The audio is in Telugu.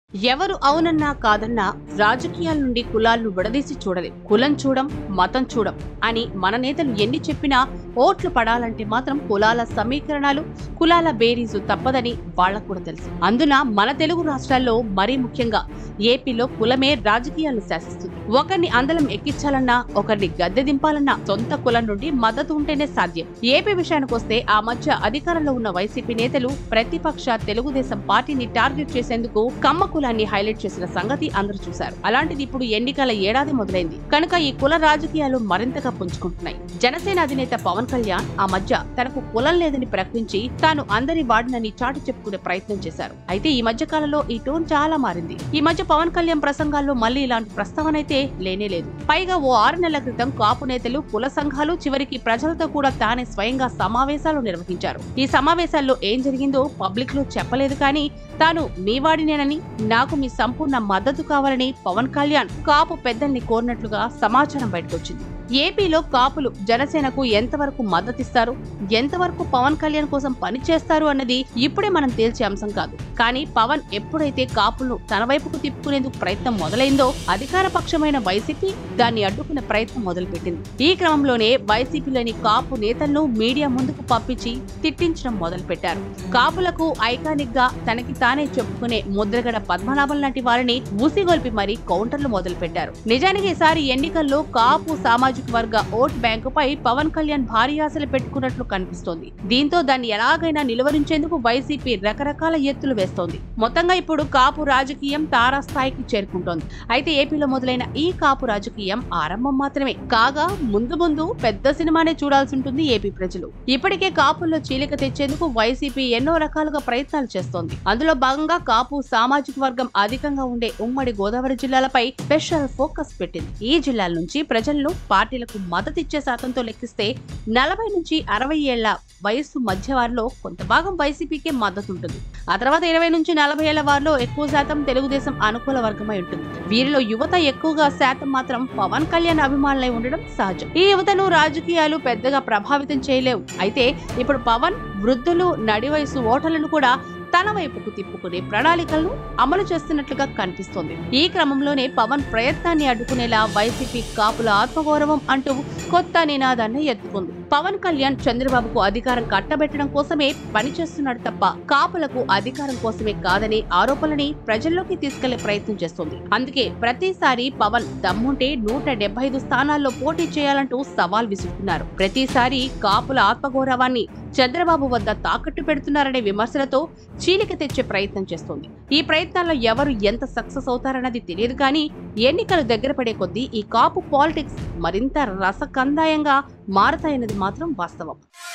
ఎవరు అవునన్నా కాదన్నా రాజకీయాల నుండి కులాలను విడదీసి చూడలేం కులం చూడం మతం చూడం అని మన నేతలు ఎన్ని చెప్పినా ఓట్లు పడాలంటే మాత్రం కులాల సమీకరణాలు కులాల బేరీజు తప్పదని వాళ్ళకు కూడా తెలుసు అందున మన తెలుగు రాష్ట్రాల్లో మరీ ముఖ్యంగా ఏపీలో కులమే రాజకీయాలను శాసిస్తుంది ఒకరిని అందలం ఎక్కించాలన్నా ఒకరిని గద్దె దింపాలన్నా సొంత కులం నుండి మద్దతు ఉంటేనే సాధ్యం ఏపీ విషయానికి వస్తే ఆ మధ్య అధికారంలో ఉన్న వైసీపీ నేతలు ప్రతిపక్ష తెలుగుదేశం పార్టీని టార్గెట్ చేసేందుకు కమ్మ కులాన్ని హైలైట్ చేసిన సంగతి అందరూ చూశారు అలాంటిది ఇప్పుడు ఎన్నికల ఏడాది మొదలైంది కనుక ఈ కుల రాజకీయాలు మరింతగా పుంజుకుంటున్నాయి జనసేన అధినేత పవన్ కళ్యాణ్ ఆ మధ్య తనకు కులం లేదని ప్రకటించి తాను అందరి వాడినని చాటి చెప్పుకునే ప్రయత్నం చేశారు అయితే ఈ మధ్య కాలంలో ఈ టోన్ చాలా మారింది ఈ మధ్య పవన్ కళ్యాణ్ ప్రసంగాల్లో మళ్ళీ ఇలాంటి ప్రస్తావన అయితే లేనే లేదు పైగా ఓ ఆరు నెలల క్రితం కాపు నేతలు కుల సంఘాలు చివరికి ప్రజలతో కూడా తానే స్వయంగా సమావేశాలు నిర్వహించారు ఈ సమావేశాల్లో ఏం జరిగిందో పబ్లిక్ లో చెప్పలేదు కానీ తాను మీ వాడినేనని నాకు మీ సంపూర్ణ మద్దతు కావాలని పవన్ కళ్యాణ్ కాపు పెద్దల్ని కోరినట్లుగా సమాచారం బయటకొచ్చింది ఏపీలో కాపులు జనసేనకు ఎంతవరకు మద్దతిస్తారు ఎంతవరకు పవన్ కళ్యాణ్ కోసం పనిచేస్తారు అన్నది ఇప్పుడే మనం తేల్చే అంశం కాదు కానీ పవన్ ఎప్పుడైతే కాపులను తన వైపుకు తిప్పుకునేందుకు ప్రయత్నం మొదలైందో అధికార పక్షమైన వైసీపీ దాన్ని అడ్డుకునే ప్రయత్నం మొదలుపెట్టింది ఈ క్రమంలోనే వైసీపీలోని కాపు నేతలను మీడియా ముందుకు పంపించి తిట్టించడం మొదలుపెట్టారు కాపులకు ఐకానిక్ గా తనకి తానే చెప్పుకునే ముద్రగడ పద్మనాభం లాంటి వారిని ఊసిగొల్పి మరీ కౌంటర్లు మొదలుపెట్టారు నిజానికి ఈసారి ఎన్నికల్లో కాపు సామాజిక వర్గ ఓట్ బ్యాంకుపై పవన్ కళ్యాణ్ భారీ ఆశలు పెట్టుకున్నట్లు కనిపిస్తోంది దీంతో దాన్ని ఎలాగైనా నిలువరించేందుకు వైసీపీ రకరకాల ఎత్తులు వేస్తోంది మొత్తంగా ఇప్పుడు కాపు రాజకీయం తారాస్థాయికి చేరుకుంటోంది అయితే ఏపీలో మొదలైన ఈ కాపు రాజకీయం ఆరంభం మాత్రమే కాగా ముందు ముందు పెద్ద సినిమానే చూడాల్సి ఉంటుంది ఏపీ ప్రజలు ఇప్పటికే కాపుల్లో చీలిక తెచ్చేందుకు వైసీపీ ఎన్నో రకాలుగా ప్రయత్నాలు చేస్తోంది అందులో భాగంగా కాపు సామాజిక వర్గం అధికంగా ఉండే ఉమ్మడి గోదావరి జిల్లాలపై స్పెషల్ ఫోకస్ పెట్టింది ఈ జిల్లాల నుంచి ప్రజలను పార్టీలకు మద్దతిచ్చే శాతంతో లెక్కిస్తే నలభై నుంచి అరవై ఏళ్ల వయస్సు మధ్య వారిలో కొంత భాగం వైసీపీకే మద్దతు ఉంటుంది ఆ తర్వాత ఇరవై నుంచి నలభై ఏళ్ల వారిలో ఎక్కువ శాతం తెలుగుదేశం అనుకూల వర్గమై ఉంటుంది వీరిలో యువత ఎక్కువగా శాతం మాత్రం పవన్ కళ్యాణ్ అభిమానులై ఉండడం సహజం ఈ యువతను రాజకీయాలు పెద్దగా ప్రభావితం చేయలేవు అయితే ఇప్పుడు పవన్ వృద్ధులు నడి వయసు ఓటర్లను కూడా తన వైపుకు తిప్పుకునే ప్రణాళికలను అమలు చేస్తున్నట్లుగా కనిపిస్తోంది ఈ క్రమంలోనే పవన్ ప్రయత్నాన్ని అడ్డుకునేలా వైసీపీ కాపుల ఆత్మగౌరవం అంటూ కొత్త నినాదాన్ని ఎత్తుకుంది పవన్ కళ్యాణ్ చంద్రబాబుకు అధికారం కట్టబెట్టడం కోసమే పనిచేస్తున్నాడు తప్ప కాపులకు అధికారం కోసమే కాదనే ఆరోపణలని ప్రజల్లోకి తీసుకెళ్లే ప్రయత్నం చేస్తోంది అందుకే ప్రతిసారి పవన్ దమ్ముంటే నూట డెబ్బై ఐదు స్థానాల్లో పోటీ చేయాలంటూ సవాల్ విసురుతున్నారు ప్రతిసారి కాపుల ఆత్మగౌరవాన్ని చంద్రబాబు వద్ద తాకట్టు పెడుతున్నారనే విమర్శలతో చీలిక తెచ్చే ప్రయత్నం చేస్తోంది ఈ ప్రయత్నాల్లో ఎవరు ఎంత సక్సెస్ అవుతారన్నది తెలియదు కానీ ఎన్నికలు దగ్గర పడే కొద్దీ ఈ కాపు పాలిటిక్స్ మరింత రసకందాయంగా మారతాయన్నది మాత్రం వాస్తవం